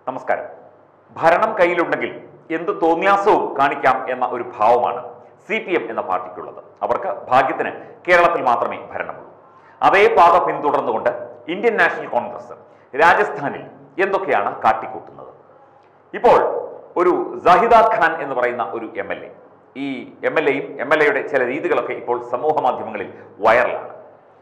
നമസ്കാരം ഭരണം കയ്യിലുണ്ടെങ്കിൽ എന്ത് തോന്നിയാസവും കാണിക്കാം എന്ന ഒരു ഭാവമാണ് സി പി എം എന്ന പാർട്ടിക്കുള്ളത് അവർക്ക് ഭാഗ്യത്തിന് കേരളത്തിൽ മാത്രമേ ഭരണമുള്ളൂ അതേ പാത പിന്തുടർന്നുകൊണ്ട് ഇന്ത്യൻ നാഷണൽ കോൺഗ്രസ് രാജസ്ഥാനിൽ എന്തൊക്കെയാണ് കാട്ടിക്കൂട്ടുന്നത് ഇപ്പോൾ ഒരു ജാഹിദ ഖാൻ എന്ന് പറയുന്ന ഒരു എം എൽ എ ഈ എം എൽ എയും എം എൽ എയുടെ ചില രീതികളൊക്കെ ഇപ്പോൾ സമൂഹ മാധ്യമങ്ങളിൽ വൈറലാണ്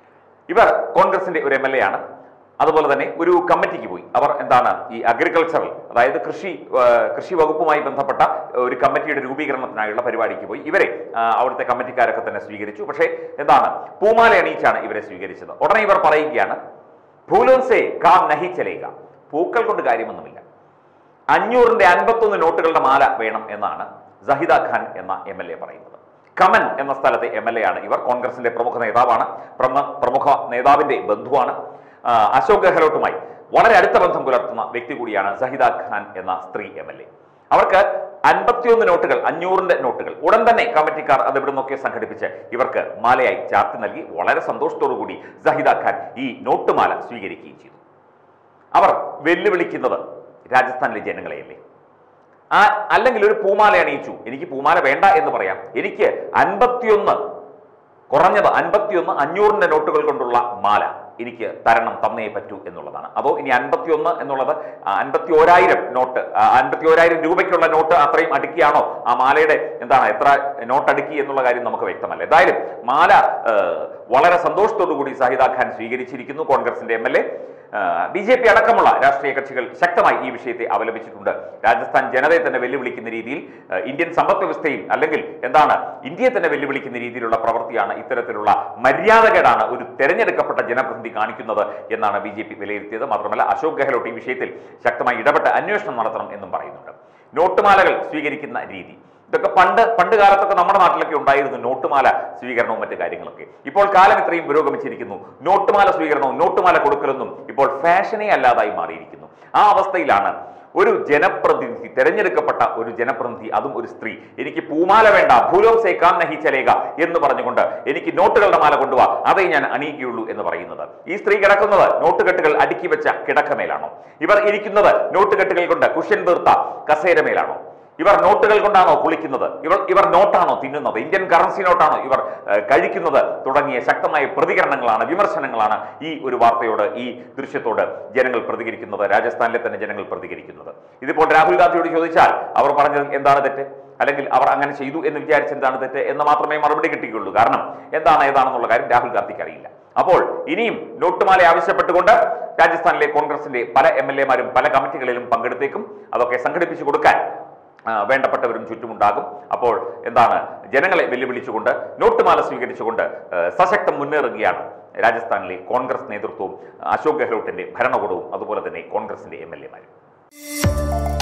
ഇവർ കോൺഗ്രസിന്റെ ഒരു എം എൽ എ ആണ് അതുപോലെ തന്നെ ഒരു കമ്മിറ്റിക്ക് പോയി അവർ എന്താണ് ഈ അഗ്രികൾച്ചറൽ അതായത് കൃഷി ആ, കൃഷി വകുപ്പുമായി ബന്ധപ്പെട്ട ഒരു കമ്മിറ്റിയുടെ രൂപീകരണത്തിനായുള്ള പരിപാടിക്ക് പോയി ഇവരെ ആ, അവിടുത്തെ കമ്മിറ്റിക്കാരൊക്കെ തന്നെ സ്വീകരിച്ചു പക്ഷേ എന്താണ് പൂമാല അണിയിച്ചാണ് ഇവരെ സ്വീകരിച്ചത് ഉടനെ ഇവർ പറയുകയാണ് ഭൂലോൻസേ കാം നഹി ചലേക പൂക്കൾ കൊണ്ട് കാര്യമൊന്നുമില്ല അഞ്ഞൂറിന്റെ അൻപത്തൊന്ന് നോട്ടുകളുടെ മാല വേണം എന്നാണ് സഹിദ ഖാൻ എന്ന എം എൽ എ പറയുന്നത് കമൻ എന്ന സ്ഥലത്തെ എം എൽ എ ആണ് ഇവർ കോൺഗ്രസിന്റെ പ്രമുഖ നേതാവാണ് പ്രമ- പ്രമുഖ നേതാവിന്റെ ബന്ധുവാണ് ആ, അശോക് ഗെഹ്ലോട്ടുമായി വളരെ അടുത്ത ബന്ധം പുലർത്തുന്ന വ്യക്തി കൂടിയാണ് സഹിദ ഖാൻ എന്ന സ്ത്രീ എം എൽ എ അവർക്ക് അൻപത്തിയൊന്ന് നോട്ടുകൾ അഞ്ഞൂറിന്റെ നോട്ടുകൾ ഉടൻ തന്നെ കമ്മിറ്റിക്കാർ അത് ഇവിടെ നിന്നൊക്കെ സംഘടിപ്പിച്ച് ഇവർക്ക് മാലയായി ചാർത്തി നൽകി വളരെ സന്തോഷത്തോടു കൂടി സഹിദ ഖാൻ ഈ നോട്ടുമാല സ്വീകരിക്കുകയും ചെയ്തു അവർ വെല്ലുവിളിക്കുന്നത് രാജസ്ഥാനിലെ ജനങ്ങളെയല്ലേ ആ അല്ലെങ്കിൽ ഒരു പൂമാല അണിയിച്ചു എനിക്ക് പൂമാല വേണ്ട എന്ന് പറയാം എനിക്ക് അൻപത്തിയൊന്ന് കുറഞ്ഞത് അൻപത്തിയൊന്ന് അഞ്ഞൂറിന്റെ നോട്ടുകൾ കൊണ്ടുള്ള മാല എനിക്ക് തരണം തന്നേ പറ്റൂ എന്നുള്ളതാണ് അതോ ഇനി അൻപത്തിയൊന്ന് എന്നുള്ളത് അൻപത്തി ഓരായിരം നോട്ട് അൻപത്തി ഓരായിരം രൂപയ്ക്കുള്ള നോട്ട് അത്രയും അടുക്കിയാണോ ആ മാലയുടെ എന്താണ് എത്ര നോട്ട് അടുക്കി എന്നുള്ള കാര്യം നമുക്ക് വ്യക്തമല്ല എന്തായാലും മാല ആ, വളരെ സന്തോഷത്തോടു കൂടി സാഹിദ ഖാൻ സ്വീകരിച്ചിരിക്കുന്നു കോൺഗ്രസിന്റെ M L A B J P അടക്കമുള്ള രാഷ്ട്രീയ കക്ഷികൾ ശക്തമായി ഈ വിഷയത്തെ അവലംബിച്ചിട്ടുണ്ട് രാജസ്ഥാൻ ജനതയെ തന്നെ വെല്ലുവിളിക്കുന്ന രീതിയിൽ ആ, ഇന്ത്യൻ സമ്പദ് വ്യവസ്ഥയും അല്ലെങ്കിൽ എന്താണ് ഇന്ത്യയെ തന്നെ വെല്ലുവിളിക്കുന്ന രീതിയിലുള്ള പ്രവൃത്തിയാണ് ഇത്തരത്തിലുള്ള മര്യാദകേടാണ് ഒരു തെരഞ്ഞെടുക്കപ്പെട്ട ജനപ്രതിനിധി കാണിക്കുന്നത് എന്നാണ് ബി ജെ പി വിലയിരുത്തിയത് മാത്രമല്ല അശോക് ഗെഹ്ലോട്ട് ഈ വിഷയത്തിൽ ശക്തമായി ഇടപെട്ട് അന്വേഷണം നടത്തണം എന്നും പറയുന്നുണ്ട് നോട്ടുമാലകൾ സ്വീകരിക്കുന്ന രീതി ഇതൊക്കെ പണ്ട് പണ്ട് കാലത്തൊക്കെ നമ്മുടെ നാട്ടിലൊക്കെ ഉണ്ടായിരുന്നു നോട്ടുമാല സ്വീകരണവും മറ്റു കാര്യങ്ങളൊക്കെ ഇപ്പോൾ കാലം ഇത്രയും പുരോഗമിച്ചിരിക്കുന്നു നോട്ടുമാല സ്വീകരണവും നോട്ടുമാല കൊടുക്കലൊന്നും ഇപ്പോൾ ഫാഷനേ അല്ലാതായി മാറിയിരിക്കുന്നു ആ അവസ്ഥയിലാണ് ഒരു ജനപ്രതിനിധി തെരഞ്ഞെടുക്കപ്പെട്ട ഒരു ജനപ്രതിനിധി അതും ഒരു സ്ത്രീ എനിക്ക് പൂമാല വേണ്ട ഭൂലോം സേക്കാൻ നഹി ചലേക എന്ന് പറഞ്ഞുകൊണ്ട് എനിക്ക് നോട്ടുകളുടെ മാല കൊണ്ടുപോവാ അതേ ഞാൻ അണിയിക്കുകയുള്ളൂ എന്ന് പറയുന്നത് ഈ സ്ത്രീ കിടക്കുന്നത് നോട്ടുകെട്ടുകൾ അടുക്കി വെച്ച കിടക്കമേലാണോ ഇവർ ഇരിക്കുന്നത് നോട്ടുകെട്ടുകൾ കൊണ്ട് കുഷ്യൻ തീർത്ത കസേരമേലാണോ ഇവർ നോട്ടുകൾ കൊണ്ടാണോ കുളിക്കുന്നത് ഇവർ ഇവർ നോട്ടാണോ തിന്നുന്നത് ഇന്ത്യൻ കറൻസി നോട്ടാണോ ഇവർ ഏഹ്, കഴിക്കുന്നത് തുടങ്ങിയ ശക്തമായ പ്രതികരണങ്ങളാണ് വിമർശനങ്ങളാണ് ഈ ഒരു വാർത്തയോട് ഈ ദൃശ്യത്തോട് ജനങ്ങൾ പ്രതികരിക്കുന്നത് രാജസ്ഥാനിലെ തന്നെ ജനങ്ങൾ പ്രതികരിക്കുന്നത് ഇതിപ്പോൾ രാഹുൽ ഗാന്ധിയോട് ചോദിച്ചാൽ അവർ പറഞ്ഞത് എന്താണ് തെറ്റ് അല്ലെങ്കിൽ അവർ അങ്ങനെ ചെയ്തു എന്ന് വിചാരിച്ച എന്താണ് തെറ്റ് എന്ന് മാത്രമേ മറുപടി കിട്ടുകയുള്ളൂ കാരണം എന്താണ് ഏതാണെന്നുള്ള കാര്യം രാഹുൽ ഗാന്ധിക്ക് അറിയില്ല അപ്പോൾ ഇനിയും നോട്ടുമാല ആവശ്യപ്പെട്ടുകൊണ്ട് രാജസ്ഥാനിലെ കോൺഗ്രസിന്റെ പല എം എൽ എമാരും പല കമ്മിറ്റികളിലും പങ്കെടുത്തേക്കും അതൊക്കെ സംഘടിപ്പിച്ചു കൊടുക്കാൻ ആ, വേണ്ടപ്പെട്ടവരും ചുറ്റുമുണ്ടാകും അപ്പോൾ എന്താണ് ജനങ്ങളെ വെല്ലുവിളിച്ചുകൊണ്ട് നോട്ടുമാല സ്വീകരിച്ചുകൊണ്ട് ആ, സശക്തം മുന്നേറുകയാണ് രാജസ്ഥാനിലെ കോൺഗ്രസ് നേതൃത്വവും അശോക് ഗെഹ്ലോട്ടിന്റെ ഭരണകൂടവും അതുപോലെ തന്നെ കോൺഗ്രസിന്റെ എം എൽ എമാരും